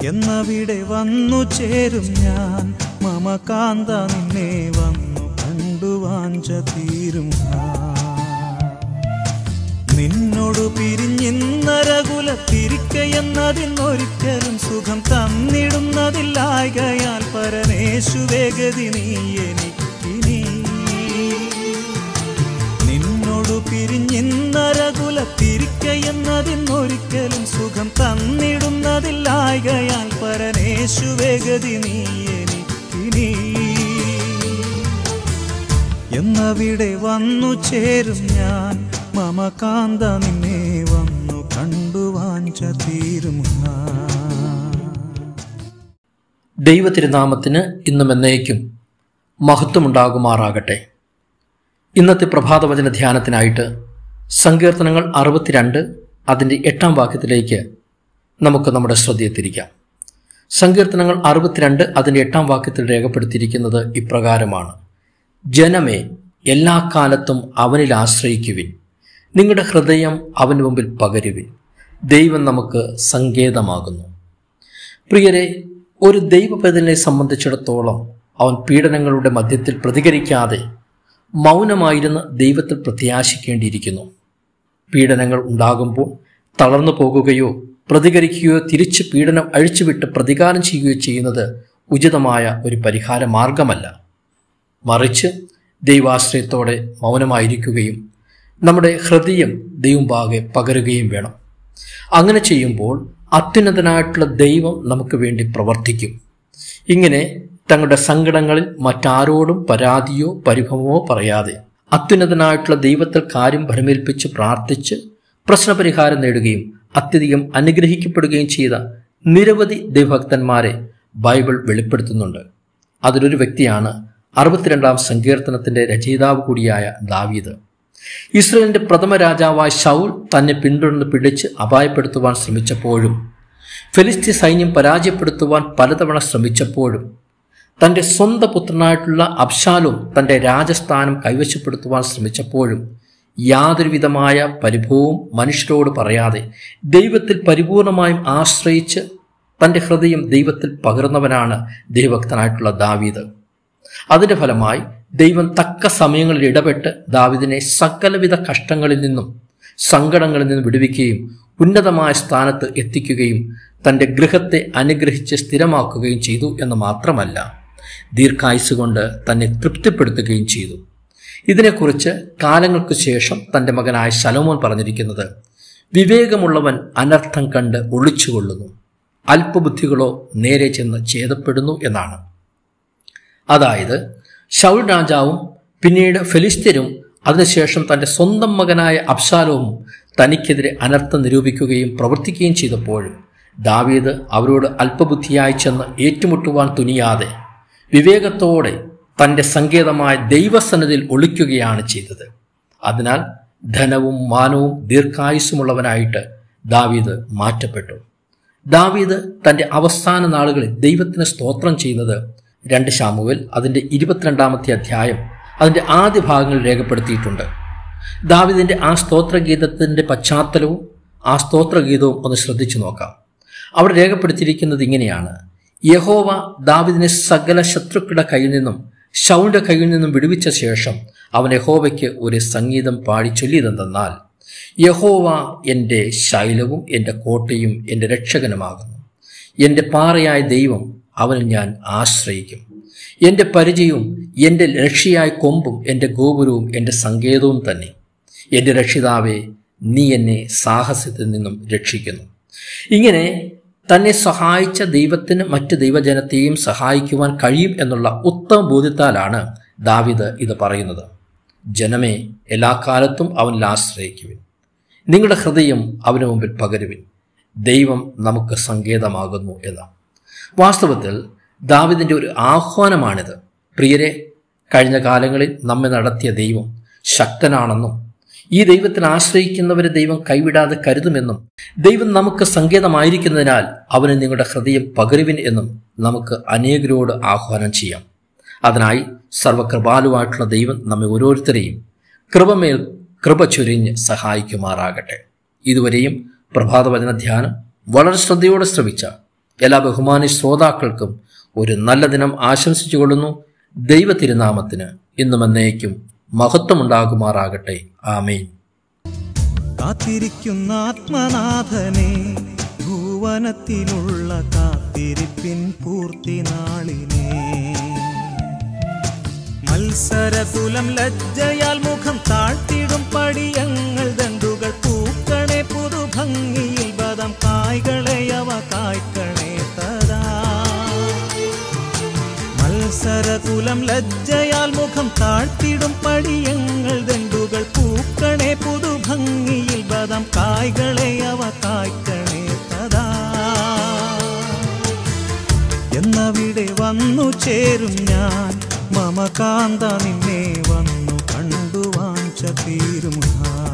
എന്നവിടെ വന്നു ചേരും ഞാൻ മമകാന്ത നിന്നെ വന്നു കണ്ടു വാഞ്ച തീരും ഞാൻ. നിന്നോടു പിരിഞ്ഞിന്നരകുല തിരിക്കയെന്നതിനൊരിക്കലും സുഖം തന്നിടുന്നതില്ലായകയാൽ പരമേശുവേഗതി നീ എനിക്കിനി നിന്നോടു പിരിഞ്ഞിന്നരകുല തിരിക്കയെന്നതിനൊരിക്കലും സുഖം തന്നിടുന്നതില്ലായകയാൽ പരമേശുവേഗതി നീ എനിക്കിനി എന്നവിടെ വന്നു ചേരും ഞാൻ മമകാന്ത നിന്നെ വന്നു കണ്ടു വാഞ്ച തീരും ഞാൻ ദൈവതിരുനാമത്തിന് ഇന്നും എന്നേക്കും മഹത്വമുണ്ടാകുമാറാകട്ടെ ഇന്നത്തെ പ്രഭാതവചന ധ്യാനത്തിനായിട്ട് സങ്കീർത്തനങ്ങൾ അറുപത്തിരണ്ട് അതിൻ്റെ എട്ടാം വാക്യത്തിലേക്ക് നമുക്ക് നമ്മുടെ ശ്രദ്ധയെ തിരിക്കാം സങ്കീർത്തനങ്ങൾ അറുപത്തിരണ്ട് അതിൻ്റെ എട്ടാം വാക്യത്തിൽ രേഖപ്പെടുത്തിയിരിക്കുന്നത് ഇപ്രകാരമാണ് ജനമേ എല്ലാ കാലത്തും അവനിൽ ആശ്രയിക്കുവിൻ നിങ്ങളുടെ ഹൃദയം അവന് മുമ്പിൽ പകരുവിൻ ദൈവം നമുക്ക് സങ്കേതമാകുന്നു പ്രിയരെ ഒരു ദൈവപതിനെ സംബന്ധിച്ചിടത്തോളം അവൻ പീഡനങ്ങളുടെ മധ്യത്തിൽ പ്രതികരിക്കാതെ മൗനമായിരുന്ന് ദൈവത്തിൽ പ്രത്യാശിക്കേണ്ടിയിരിക്കുന്നു പീഡനങ്ങൾ ഉണ്ടാകുമ്പോൾ തളർന്നു പോകുകയോ പ്രതികരിക്കുകയോ തിരിച്ച് പീഡനം അഴിച്ചുവിട്ട് പ്രതികാരം ചെയ്യുകയോ ചെയ്യുന്നത് ഉചിതമായ ഒരു പരിഹാര മാർഗമല്ല മറിച്ച് ദൈവാശ്രയത്തോടെ മൗനമായിരിക്കുകയും നമ്മുടെ ഹൃദയം ദൈവംപാകെ പകരുകയും വേണം അങ്ങനെ ചെയ്യുമ്പോൾ അത്യുന്നതനായിട്ടുള്ള ദൈവം നമുക്ക് വേണ്ടി പ്രവർത്തിക്കും ഇങ്ങനെ തങ്ങളുടെ സങ്കടങ്ങളിൽ മറ്റാരോടും പരാതിയോ പരിഭവമോ പറയാതെ അത്യുന്നതനായിട്ടുള്ള ദൈവത്തിൽ കാര്യം ഭരമേൽപ്പിച്ച് പ്രാർത്ഥിച്ച് പ്രശ്നപരിഹാരം നേടുകയും അത്യധികം അനുഗ്രഹിക്കപ്പെടുകയും ചെയ്ത നിരവധി ദൈവഭക്തന്മാരെ ബൈബിൾ വെളിപ്പെടുത്തുന്നുണ്ട് അതിലൊരു വ്യക്തിയാണ് അറുപത്തിരണ്ടാം സങ്കീർത്തനത്തിന്റെ രചയിതാവ് കൂടിയായ ദാവീദ് ഇസ്രയേലിന്റെ പ്രഥമ രാജാവായ ഷൗൽ തന്നെ പിന്തുടർന്ന് പിടിച്ച് അപായപ്പെടുത്തുവാൻ ശ്രമിച്ചപ്പോഴും ഫെലിസ്തീൻ സൈന്യം പരാജയപ്പെടുത്തുവാൻ പലതവണ ശ്രമിച്ചപ്പോഴും തന്റെ സ്വന്തം പുത്രനായിട്ടുള്ള അബ്ഷാലും തന്റെ രാജസ്ഥാനം കൈവശപ്പെടുത്തുവാൻ ശ്രമിച്ചപ്പോഴും യാതൊരുവിധമായ പരിഭവവും മനുഷ്യരോട് പറയാതെ ദൈവത്തിൽ പരിപൂർണമായും ആശ്രയിച്ച് തന്റെ ഹൃദയം ദൈവത്തിൽ പകർന്നവനാണ് ദൈവഭക്തനായിട്ടുള്ള ദാവീദ് അതിന്റെ ഫലമായി ദൈവം തക്ക സമയങ്ങളിൽ ഇടപെട്ട് ദാവിദിനെ സകലവിധ കഷ്ടങ്ങളിൽ നിന്നും സങ്കടങ്ങളിൽ നിന്നും വിടുവിക്കുകയും ഉന്നതമായ സ്ഥാനത്ത് എത്തിക്കുകയും തന്റെ ഗൃഹത്തെ അനുഗ്രഹിച്ച് സ്ഥിരമാക്കുകയും ചെയ്തു എന്ന് മാത്രമല്ല ദീർഘായുസ് കൊണ്ട് തന്നെ തൃപ്തിപ്പെടുത്തുകയും ചെയ്തു ഇതിനെക്കുറിച്ച് കാലങ്ങൾക്ക് ശേഷം തന്റെ മകനായ ശലോമോൻ പറഞ്ഞിരിക്കുന്നത് വിവേകമുള്ളവൻ അനർത്ഥം കണ്ട് ഒളിച്ചുകൊള്ളുന്നു അല്പബുദ്ധികളോ നേരെ ചെന്ന് ഛേദപ്പെടുന്നു എന്നാണ് അതായത് ഷൗൽ രാജാവും പിന്നീട് ഫെലിസ്ത്യരും അതിനുശേഷം തന്റെ സ്വന്തം മകനായ അബ്ശാലോവും തനിക്കെതിരെ അനർത്ഥം നിരൂപിക്കുകയും പ്രവർത്തിക്കുകയും ചെയ്തപ്പോഴും ദാവീദ് അവരോട് അല്പബുദ്ധിയായി ചെന്ന് ഏറ്റുമുട്ടുവാൻ തുനിയാതെ വിവേകത്തോടെ തന്റെ സങ്കേതമായ ദൈവസന്നതിൽ ഒളിക്കുകയാണ് ചെയ്തത് അതിനാൽ ധനവും മാനവും ദീർഘായുസ്സുമുള്ളവനായിട്ട് ദാവീദ് മാറ്റപ്പെട്ടു ദാവീദ് തന്റെ അവസാന നാളുകളിൽ ദൈവത്തിന് സ്തോത്രം ചെയ്യുന്നത് രണ്ട് ശാമുവിൽ അതിന്റെ ഇരുപത്തിരണ്ടാമത്തെ അധ്യായം അതിന്റെ ആദ്യ ഭാഗങ്ങളിൽ രേഖപ്പെടുത്തിയിട്ടുണ്ട് ദാവിദിന്റെ ആ സ്തോത്രഗീതത്തിന്റെ പശ്ചാത്തലവും ആ സ്തോത്രഗീതവും ഒന്ന് ശ്രദ്ധിച്ചു നോക്കാം അവിടെ രേഖപ്പെടുത്തിയിരിക്കുന്നത് ഇങ്ങനെയാണ് യഹോവ ദാവിദിനെ സകല ശത്രുക്കളുടെ കയ്യിൽ നിന്നും ഷൗന്റെ കയ്യിൽ നിന്നും വിടുവിച്ച ശേഷം അവൻ യഹോവയ്ക്ക് ഒരു സംഗീതം പാടി ചൊല്ലിയതെന്തെന്നാൽ യഹോവ എൻ്റെ ശൈലവും എൻ്റെ കോട്ടയും എൻ്റെ രക്ഷകനുമാകുന്നു എൻ്റെ പാറയായ ദൈവം അവനിൽ ഞാൻ ആശ്രയിക്കും എൻ്റെ പരിചയവും എൻ്റെ രക്ഷയായ കൊമ്പും എൻ്റെ ഗോപുരവും എൻ്റെ സങ്കേതവും തന്നെ എൻ്റെ രക്ഷിതാവെ നീ എന്നെ സാഹസത്തിൽ നിന്നും രക്ഷിക്കുന്നു ഇങ്ങനെ തന്നെ സഹായിച്ച ദൈവത്തിന് മറ്റ് ദൈവജനത്തെയും സഹായിക്കുവാൻ കഴിയും എന്നുള്ള ഉത്തമ ബോധ്യത്താലാണ് ദാവിദ് ഇത് പറയുന്നത് ജനമേ എല്ലാ കാലത്തും അവനിൽ ആശ്രയിക്കുവിൻ നിങ്ങളുടെ ഹൃദയം അവന് മുമ്പിൽ പകരുവിൻ ദൈവം നമുക്ക് സങ്കേതമാകുന്നു എന്ന് വാസ്തവത്തിൽ ദാവിദിന്റെ ഒരു ആഹ്വാനമാണിത് പ്രിയരെ കഴിഞ്ഞ കാലങ്ങളിൽ നമ്മെ നടത്തിയ ദൈവം ശക്തനാണെന്നും ഈ ദൈവത്തിൽ ആശ്രയിക്കുന്നവരെ ദൈവം കൈവിടാതെ കരുതുമെന്നും ദൈവം നമുക്ക് സങ്കേതമായിരിക്കുന്നതിനാൽ അവന് നിങ്ങളുടെ ഹൃദയം പകരുവിൻ എന്നും നമുക്ക് അനേകരോട് ആഹ്വാനം ചെയ്യാം അതിനായി സർവകൃപാലുവായിട്ടുള്ള ദൈവം നമ്മെ ഓരോരുത്തരെയും കൃപമേൽ കൃപ ചൊരിഞ്ഞ് സഹായിക്കുമാറാകട്ടെ ഇതുവരെയും പ്രഭാതവചന ധ്യാനം വളരെ ശ്രദ്ധയോടെ ശ്രമിച്ച എല്ലാ ബഹുമാനി ശ്രോതാക്കൾക്കും ഒരു നല്ല ദിനം ആശംസിച്ചുകൊള്ളുന്നു ദൈവ തിരുനാമത്തിന് ഇന്നും എന്നേക്കും മഹത്വമുണ്ടാകുമാറാകട്ടെ ആമേൻ കാത്തിരിക്കുന്ന ആത്മനാഥനെ ഭുവനത്തിലുള്ള കാത്തിരിപ്പിൻ പൂർത്തി നാളിനെ മത്സരതുലം ലജ്ജയാൽ മുഖം താഴ്ത്തിടും പടിയങ്ങൾ ദണ്ടുകൾ പൂക്കണേ പുതുഭംഗിയിൽ ബദം കായ്കളെ അവ കായ്ക്കണേ തരാ മത്സരകുലം ലജ്ജയാൽ മുഖം താഴ്ത്തിടും പടിയങ്ങൾ ദണ്ടുകൾ പൂക്കണേ പുതുഭംഗിയിൽ ബദം കായ്കളെ അവ കായ്ക്കണേ തഥാ എന്നവിടെ വന്നു ചേരും ഞാൻ മമകാന്ത നിന്നെ വന്നു കണ്ടു വാഞ്ച തീരും ഹാ